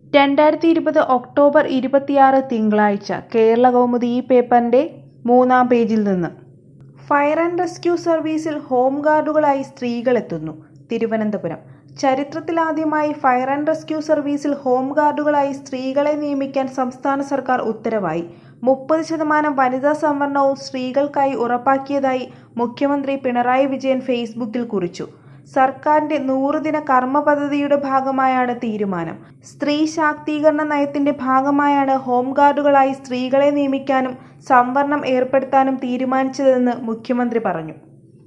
രണ്ടായിരത്തി ഇരുപത് ഒക്ടോബർ ഇരുപത്തിയാറ് തിങ്കളാഴ്ച കേരള കൗമുദി ഈ പേപ്പറിന്റെ മൂന്നാം പേജിൽ നിന്ന് ഫയർ ആൻഡ് റെസ്ക്യൂ സർവീസിൽ ഹോം ഗാർഡുകളായി സ്ത്രീകളെത്തുന്നു തിരുവനന്തപുരം ചരിത്രത്തിലാദ്യമായി ഫയർ ആൻഡ് റെസ്ക്യൂ സർവീസിൽ ഹോം ഗാർഡുകളായി സ്ത്രീകളെ നിയമിക്കാൻ സംസ്ഥാന സർക്കാർ ഉത്തരവായി മുപ്പത് ശതമാനം വനിതാ സംവരണവും സ്ത്രീകൾക്കായി ഉറപ്പാക്കിയതായി മുഖ്യമന്ത്രി പിണറായി വിജയൻ ഫേസ്ബുക്കിൽ കുറിച്ചു സർക്കാരിന്റെ നൂറുദിന കർമ്മ പദ്ധതിയുടെ ഭാഗമായാണ് തീരുമാനം സ്ത്രീ ശാക്തീകരണ നയത്തിന്റെ ഭാഗമായാണ് ഹോം ഗാർഡുകളായി സ്ത്രീകളെ നിയമിക്കാനും സംവരണം ഏർപ്പെടുത്താനും തീരുമാനിച്ചതെന്ന് മുഖ്യമന്ത്രി പറഞ്ഞു